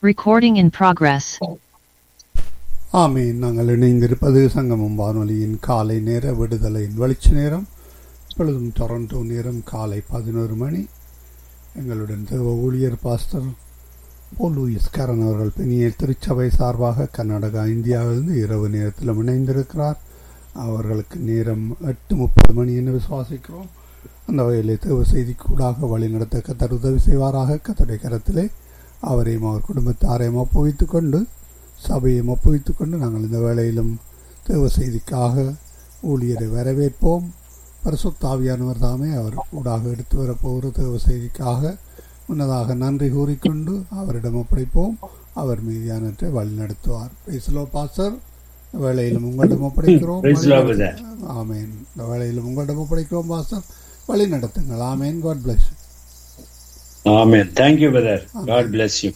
Recording in progress. ஆமீன் நாங்கள் இணைந்திருப்பது சங்கமம் வானொலியின் காலை நேர விடுதலையின் வெளிச்ச நேரம் இப்பொழுதும் டொரண்டோ நேரம் காலை பதினோரு மணி எங்களுடன் தேவ ஊழியர் பாஸ்டர் போல் லூயிஸ் கரன் அவர்கள் பெரிய திருச்சபை சார்பாக கர்நாடகா இந்தியாவிலிருந்து இரவு நேரத்தில் இணைந்திருக்கிறார் அவர்களுக்கு நேரம் எட்டு முப்பது மணி என்று விசுவாசிக்கிறோம் அந்த வகையிலே தேவ செய்திக்கூடாக வழிநடத்த கத்தர் உதவி செய்வாராக கத்தருடைய கரத்திலே அவரையும் அவர் குடும்பத்தாரையும் ஒப்புவித்துக் கொண்டு சபையை ஒப்புவித்துக் கொண்டு நாங்கள் இந்த வேளையிலும் தேவ செய்திக்காக ஊழியரை வரவேற்போம் பரிசுத்தாவியானவர் தாமே அவர் ஊடாக எடுத்து வரப்போகிற தேவ செய்திக்காக முன்னதாக நன்றி கூறிக்கொண்டு அவரிடம் ஒப்படைப்போம் அவர் மீதியானவற்றை வழி நடத்துவார் பேசலோ பாசர் இந்த வேளையிலும் உங்களிடம் ஒப்படைக்கிறோம் Praise the Lord, brother. ஆமேன் இந்த வேளையிலும் உங்களிடம் ஒப்படைக்கிறோம் பாசர் வழி நடத்துங்கள் amen God bless Amen. Thank you, brother. God bless you.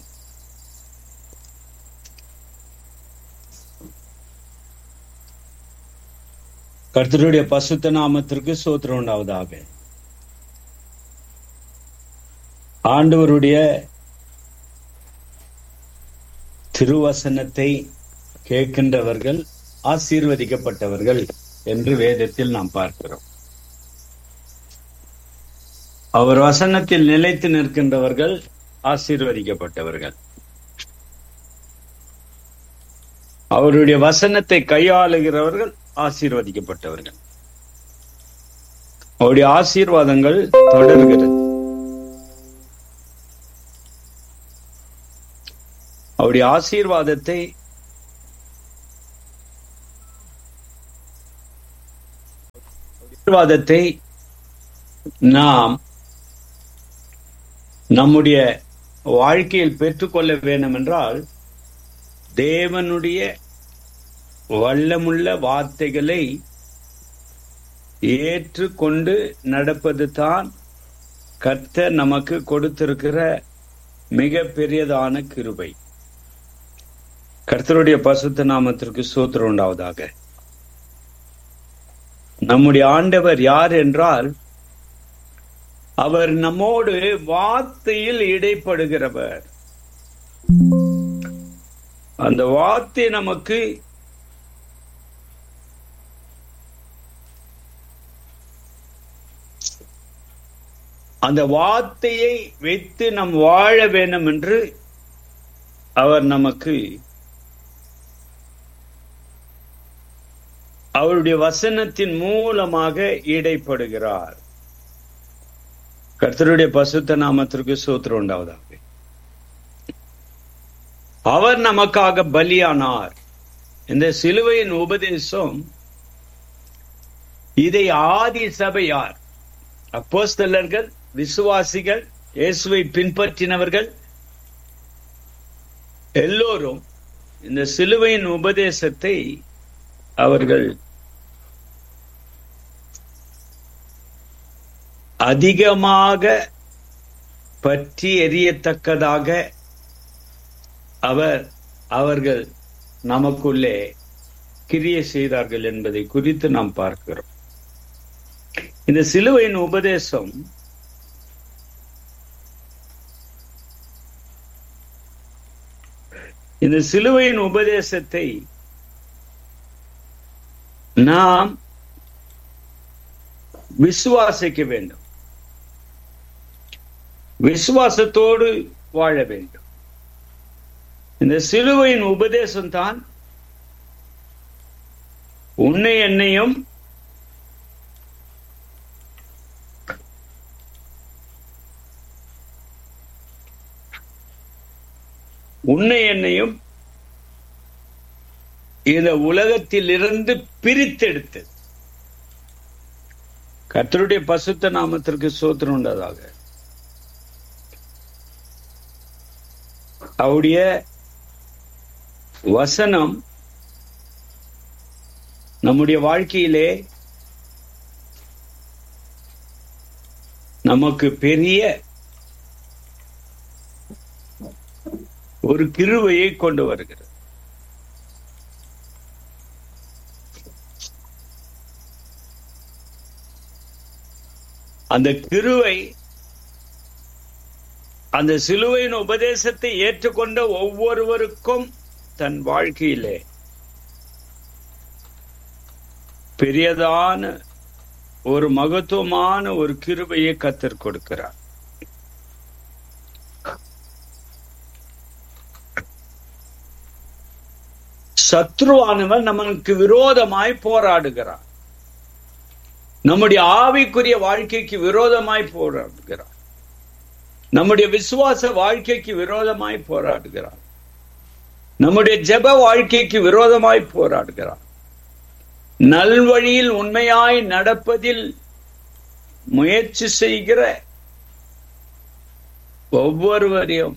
கர்த்தருடைய பசுத்த நாமத்திற்கு சோத்திரம் உண்டாவதாக ஆண்டவருடைய திருவசனத்தை கேட்கின்றவர்கள் ஆசீர்வதிக்கப்பட்டவர்கள் என்று வேதத்தில் நாம் பார்க்கிறோம் அவர் வசனத்தில் நிலைத்து நிற்கின்றவர்கள் ஆசீர்வதிக்கப்பட்டவர்கள் அவருடைய வசனத்தை கையாளுகிறவர்கள் ஆசீர்வதிக்கப்பட்டவர்கள் அவருடைய ஆசீர்வாதங்கள் தொடர்கிறது அவருடைய ஆசீர்வாதத்தை ஆசீர்வாதத்தை நாம் நம்முடைய வாழ்க்கையில் பெற்றுக்கொள்ள வேண்டும் என்றால் தேவனுடைய வல்லமுள்ள வார்த்தைகளை ஏற்றுக்கொண்டு நடப்பது தான் கர்த்தர் நமக்கு கொடுத்திருக்கிற மிக பெரியதான கிருபை கர்த்தருடைய பசுத்த நாமத்திற்கு சூத்திரம் உண்டாவதாக நம்முடைய ஆண்டவர் யார் என்றால் அவர் நம்மோடு வார்த்தையில் இடைப்படுகிறவர் அந்த வார்த்தை நமக்கு அந்த வார்த்தையை வைத்து நாம் வாழ வேண்டும் என்று அவர் நமக்கு அவருடைய வசனத்தின் மூலமாக இடைப்படுகிறார் கர்த்தருடைய பசுத்த நாமத்திற்கு சூத்திரம் உண்டாவதாக அவர் நமக்காக பலியானார் இந்த சிலுவையின் உபதேசம் இதை ஆதி சபையார் அப்போஸ்தலர்கள் விசுவாசிகள் இயேசுவை பின்பற்றினவர்கள் எல்லோரும் இந்த சிலுவையின் உபதேசத்தை அவர்கள் அதிகமாக பற்றி எரியத்தக்கதாக அவர் அவர்கள் நமக்குள்ளே கிரிய செய்தார்கள் என்பதை குறித்து நாம் பார்க்கிறோம் இந்த சிலுவையின் உபதேசம் இந்த சிலுவையின் உபதேசத்தை நாம் விசுவாசிக்க வேண்டும் விசுவாசத்தோடு வாழ வேண்டும் இந்த சிலுவையின் உபதேசம் தான் உன்னை என்னையும் உன்னை என்னையும் இந்த உலகத்திலிருந்து பிரித்தெடுத்தது கர்த்தருடைய பசுத்த நாமத்திற்கு சோத்திரம் உண்டதாக அவருடைய வசனம் நம்முடைய வாழ்க்கையிலே நமக்கு பெரிய ஒரு கிருவையை கொண்டு வருகிறது அந்த கிருவை அந்த சிலுவையின் உபதேசத்தை ஏற்றுக்கொண்ட ஒவ்வொருவருக்கும் தன் வாழ்க்கையிலே பெரியதான ஒரு மகத்துவமான ஒரு கிருபையை கத்தர் கொடுக்கிறார் சத்ருவானவன் நமக்கு விரோதமாய் போராடுகிறான் நம்முடைய ஆவிக்குரிய வாழ்க்கைக்கு விரோதமாய் போராடுகிறான் நம்முடைய விசுவாச வாழ்க்கைக்கு விரோதமாய் போராடுகிறான் நம்முடைய ஜெப வாழ்க்கைக்கு விரோதமாய் போராடுகிறான் நல்வழியில் உண்மையாய் நடப்பதில் முயற்சி செய்கிற ஒவ்வொருவரையும்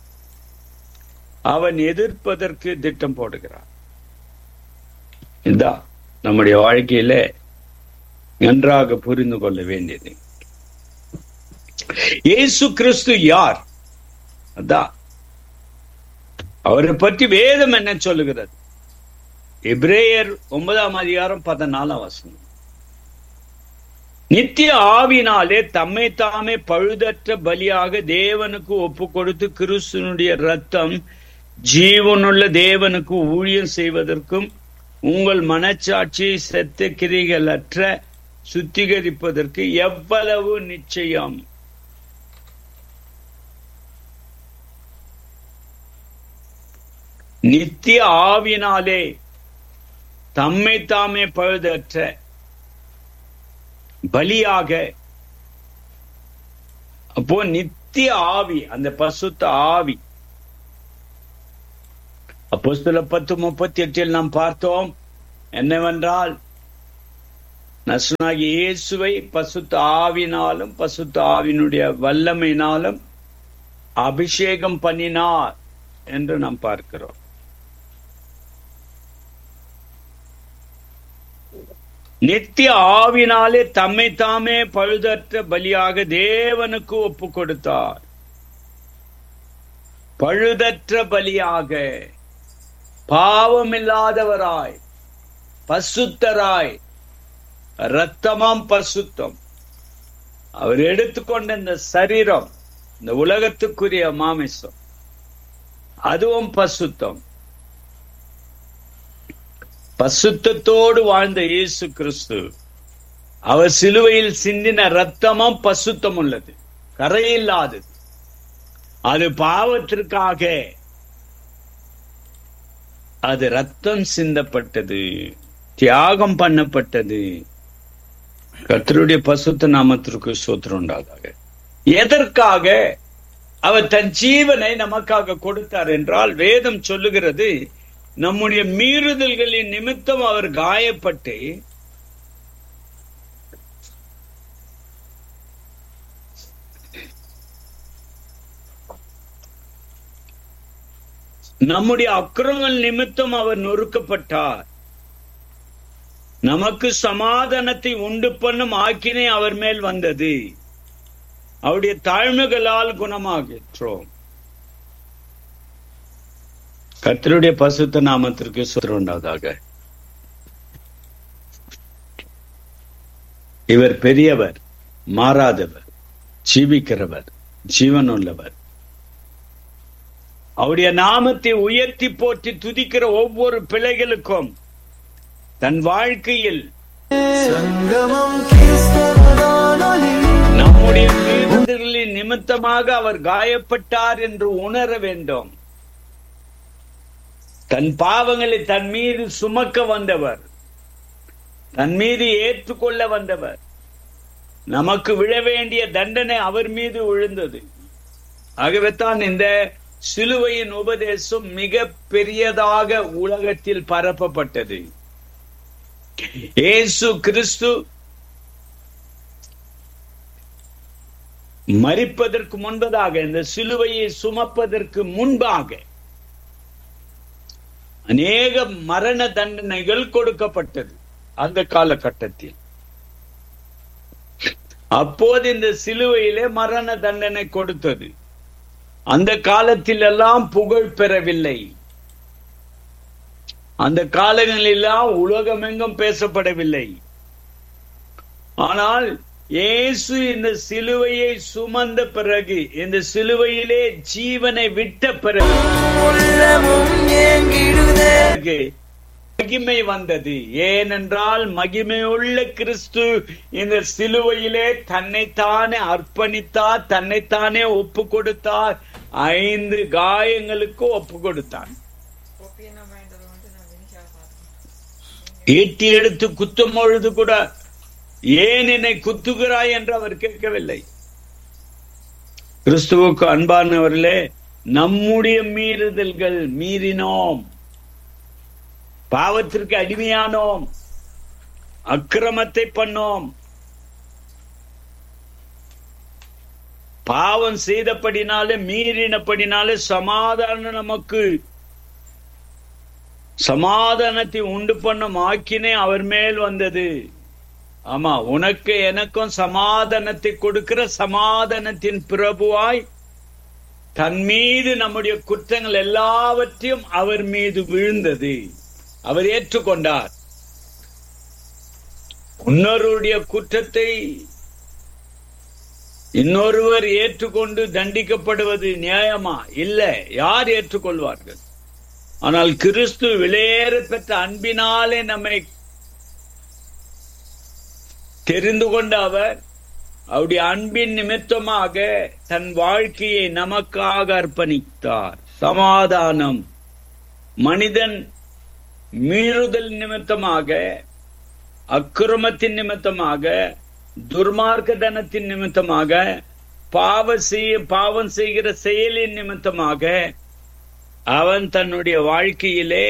அவன் எதிர்ப்பதற்கு திட்டம் போடுகிறான் இதான் நம்முடைய வாழ்க்கையில நன்றாக புரிந்து கொள்ள வேண்டியது இயேசு கிறிஸ்து யார் அதான் அவரை பற்றி வேதம் என்ன சொல்லுகிறது எப்ரேயர் ஒன்பதாம் அதிகாரம் பதினாலாம் வசனம் நித்திய ஆவினாலே தம்மை தாமே பழுதற்ற பலியாக தேவனுக்கு ஒப்பு கொடுத்து கிறிஸ்துனுடைய ரத்தம் ஜீவனுள்ள தேவனுக்கு ஊழியம் செய்வதற்கும் உங்கள் மனச்சாட்சியை செத்த கிரிகளற்ற சுத்திகரிப்பதற்கு எவ்வளவு நிச்சயம் நித்திய ஆவினாலே தம்மை தாமே பழுதற்ற பலியாக அப்போ நித்திய ஆவி அந்த பசுத்த ஆவி அப்போ சில பத்து முப்பத்தி எட்டில் நாம் பார்த்தோம் என்னவென்றால் நசுனாகி இயேசுவை பசுத்த ஆவினாலும் பசுத்த ஆவினுடைய வல்லமையினாலும் அபிஷேகம் பண்ணினார் என்று நாம் பார்க்கிறோம் நித்திய ஆவினாலே தம்மை தாமே பழுதற்ற பலியாக தேவனுக்கு ஒப்பு கொடுத்தார் பழுதற்ற பலியாக பாவமில்லாதவராய் பசுத்தராய் ரத்தமாம் பசுத்தம் அவர் எடுத்துக்கொண்ட இந்த சரீரம் இந்த உலகத்துக்குரிய மாமிசம் அதுவும் பசுத்தம் பசுத்தத்தோடு வாழ்ந்த இயேசு கிறிஸ்து அவர் சிலுவையில் சிந்தின ரத்தமும் பசுத்தம் உள்ளது கரையில்லாதது அது பாவத்திற்காக அது ரத்தம் சிந்தப்பட்டது தியாகம் பண்ணப்பட்டது கர்த்தருடைய பசுத்த நாமத்திற்கு சோத்திரம் உண்டாதாக எதற்காக அவர் தன் ஜீவனை நமக்காக கொடுத்தார் என்றால் வேதம் சொல்லுகிறது நம்முடைய மீறுதல்களின் நிமித்தம் அவர் காயப்பட்டு நம்முடைய அக்கிரங்கள் நிமித்தம் அவர் நொறுக்கப்பட்டார் நமக்கு சமாதானத்தை உண்டு பண்ணும் ஆக்கினை அவர் மேல் வந்தது அவருடைய தாழ்மைகளால் குணமாகிற்றோம் கர்த்தருடைய பசுத்த நாமத்திற்கு சுத்திரம் உண்டாவதாக இவர் பெரியவர் மாறாதவர் ஜீவிக்கிறவர் ஜீவனுள்ளவர் அவருடைய நாமத்தை உயர்த்தி போற்றி துதிக்கிற ஒவ்வொரு பிள்ளைகளுக்கும் தன் வாழ்க்கையில் சங்கமம் கிறிஸ்தவனானொலி நம்முடைய மீறுதல்களின் நிமித்தமாக அவர் காயப்பட்டார் என்று உணர வேண்டும் தன் பாவங்களை தன் மீது சுமக்க வந்தவர் தன் மீது ஏற்றுக்கொள்ள வந்தவர் நமக்கு விழ வேண்டிய தண்டனை அவர் மீது விழுந்தது ஆகவே தான் இந்த சிலுவையின் உபதேசம் மிக பெரியதாக உலகத்தில் பரப்பப்பட்டது இயேசு கிறிஸ்து மரிப்பதற்கு முன்பதாக இந்த சிலுவையை சுமப்பதற்கு முன்பாக அநேக மரண தண்டனைகள் கொடுக்கப்பட்டது அந்த காலகட்டத்தில் அப்போது இந்த சிலுவையிலே மரண தண்டனை கொடுத்தது அந்த காலத்தில் எல்லாம் புகழ் பெறவில்லை அந்த காலங்களெல்லாம் உலகமெங்கும் பேசப்படவில்லை ஆனால் இயேசு இந்த சிலுவையை சுமந்த பிறகு இந்த சிலுவையிலே ஜீவனை விட்ட பிறகு உள்ளமும் ஏங்கிடுதே மகிமை வந்தது ஏனென்றால் மகிமையுள்ள கிறிஸ்து இந்த சிலுவையிலே தன்னைத்தானே அர்ப்பணித்தார் தன்னைத்தானே ஒப்பு கொடுத்தார் ஐந்து காயங்களுக்கு ஒப்பு கொடுத்தார் ஈட்டி எடுத்து குத்தும் பொழுது கூட ஏன் என்னை குத்துகிறாய் என்று அவர் கேட்கவில்லை கிறிஸ்துவுக்கு அன்பானவர்களே நம்முடைய மீறுதல்கள் மீறினோம் பாவத்திற்கு அடிமையானோம் அக்கிரமத்தை பண்ணோம் பாவம் செய்தபடினாலே மீறினபடினாலே சமாதானம் நமக்கு சமாதானத்தை உண்டு பண்ணும் ஆக்கினே அவர் மேல் வந்தது ஆமா உனக்கு எனக்கும் சமாதானத்தை கொடுக்கிற சமாதானத்தின் பிரபுவாய் தன் மீது நம்முடைய குற்றங்கள் எல்லாவற்றையும் அவர் மீது விழுந்தது அவர் ஏற்றுக்கொண்டார் இன்னொருடைய குற்றத்தை இன்னொருவர் ஏற்றுக்கொண்டு தண்டிக்கப்படுவது நியாயமா இல்ல யார் ஏற்றுக்கொள்வார்கள் ஆனால் கிறிஸ்து விலையேற பெற்ற அன்பினாலே நம்மை தெரிந்து கொண்ட அவர் அவருடைய அன்பின் நிமித்தமாக தன் வாழ்க்கையை நமக்காக அர்ப்பணித்தார் சமாதானம் மனிதன் மீறுதல் நிமித்தமாக அக்கிரமத்தின் நிமித்தமாக துர்மார்க்க தனத்தின் நிமித்தமாக பாவ செய்ய பாவம் செய்கிற செயலின் நிமித்தமாக அவன் தன்னுடைய வாழ்க்கையிலே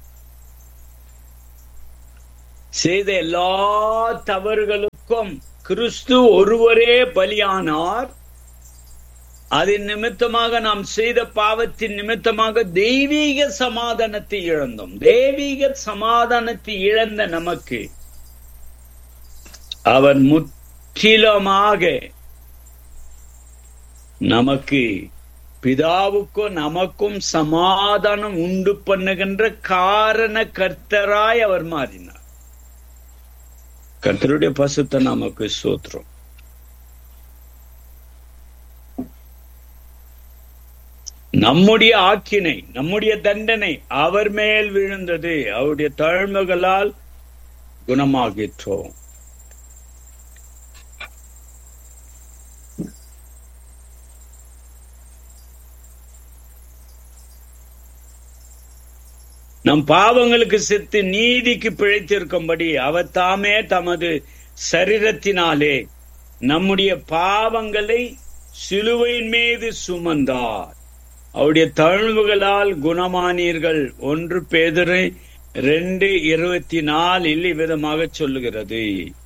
செய்த எல்லா தவறுகளுக்கும் கிறிஸ்து ஒருவரே பலியானார் அதன் நிமித்தமாக நாம் செய்த பாவத்தின் நிமித்தமாக தெய்வீக சமாதானத்தை இழந்தோம் தெய்வீக சமாதானத்தை இழந்த நமக்கு அவர் முற்றிலுமாக நமக்கு பிதாவுக்கும் நமக்கும் சமாதானம் உண்டு பண்ணுகின்ற காரண கர்த்தராய் அவர் மாறினார் கர்த்தருடைய பசுத்த நமக்கு சூத்திரம் நம்முடைய ஆக்கினை நம்முடைய தண்டனை அவர் மேல் விழுந்தது அவருடைய தாழ்மைகளால் குணமாகிற்றோம் நம் பாவங்களுக்கு செத்து நீதிக்கு பிழைத்திருக்கும்படி அவர் தாமே தமது சரீரத்தினாலே நம்முடைய பாவங்களை சிலுவையின் மீது சுமந்தார் அவருடைய தழுவுகளால் குணமானீர்கள் ஒன்று பேதரை ரெண்டு இருபத்தி நாலில் இவ்விதமாக சொல்லுகிறது